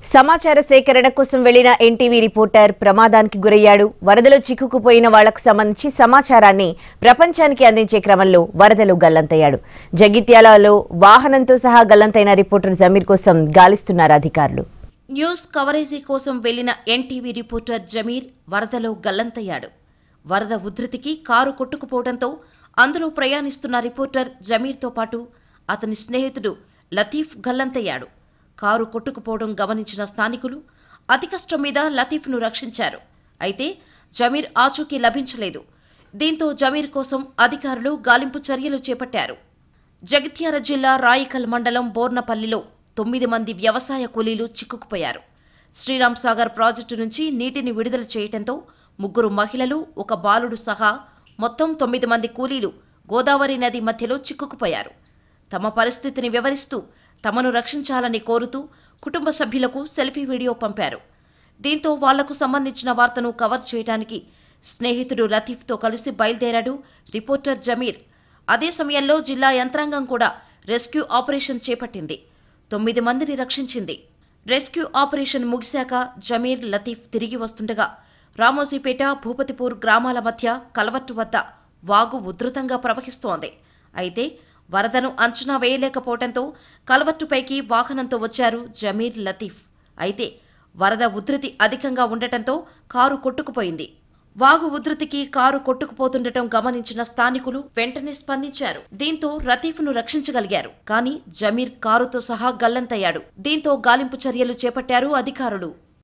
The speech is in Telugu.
సమాచార సేకరణ కోసం వెళ్లిన ఎన్టీవీ రిపోర్టర్ ప్రమాదానికి గురయ్యాడు వరదలో చిక్కుకుపోయిన వాళ్లకు సంబంధించి సమాచారాన్ని ప్రపంచానికి అందించే క్రమంలో వరదలో గల్లంతయ్యాడు జగిత్యాలలో వాహనంతో సహా గల్లంతైన రిపోర్టర్ జమీర్ కోసం గాలిస్తున్నారు అధికారులు న్యూస్ కవరేజీ కోసం వెళ్లిన ఎన్టీవీ రిపోర్టర్ జమీర్ వరదలో గల్లంతయ్యాడు వరద ఉధృతికి కారు కొట్టుకుపోవడంతో అందులో ప్రయాణిస్తున్న రిపోర్టర్ జమీర్తో పాటు అతని స్నేహితుడు లతీఫ్ గల్లంతయ్యాడు కారు కొట్టుకుపోవడం గమనించిన స్థానికులు అతి కష్టం మీద లతీఫ్ను రక్షించారు అయితే జమీర్ ఆచూకీ లభించలేదు దీంతో జమీర్ కోసం అధికారులు గాలింపు చర్యలు చేపట్టారు జగిత్యాల జిల్లా రాయికల్ మండలం బోర్నపల్లిలో తొమ్మిది మంది వ్యవసాయ కూలీలు చిక్కుకుపోయారు శ్రీరామ్ సాగర్ ప్రాజెక్టు నుంచి నీటిని విడుదల చేయటంతో ముగ్గురు మహిళలు ఒక బాలుడు సహా మొత్తం తొమ్మిది మంది కూలీలు గోదావరి నది మధ్యలో చిక్కుకుపోయారు తమ పరిస్థితిని వివరిస్తూ తమను రక్షించాలని కోరుతూ కుటుంబ సభ్యులకు సెల్ఫీ వీడియో పంపారు దీంతో వాళ్లకు సంబంధించిన వార్తను కవర్ చేయడానికి స్నేహితుడు లతీఫ్తో కలిసి బయలుదేరాడు రిపోర్టర్ జమీర్ అదే సమయంలో జిల్లా యంత్రాంగం కూడా రెస్క్యూ ఆపరేషన్ చేపట్టింది తొమ్మిది మందిని రక్షించింది రెస్క్యూ ఆపరేషన్ ముగిశాక జమీర్ లతీఫ్ తిరిగి వస్తుండగా రామోజీపేట భూపతిపూర్ గ్రామాల మధ్య కలవట్టు వద్ద వాగు ఉధృతంగా ప్రవహిస్తోంది అయితే వరదను అంచనా వేయలేకపోవడంతో కలవట్టుపైకి వాహనంతో వచ్చారు జమీర్ లతీఫ్ అయితే వరద ఉధృతి అధికంగా ఉండటంతో కారు కొట్టుకుపోయింది వాగు ఉధృతికి కారు కొట్టుకుపోతుండటం గమనించిన స్థానికులు వెంటనే స్పందించారు దీంతో రతీఫ్ను రక్షించగలిగారు కానీ జమీర్ కారుతో సహా గల్లంతయ్యాడు దీంతో గాలింపు చర్యలు చేపట్టారు అధికారులు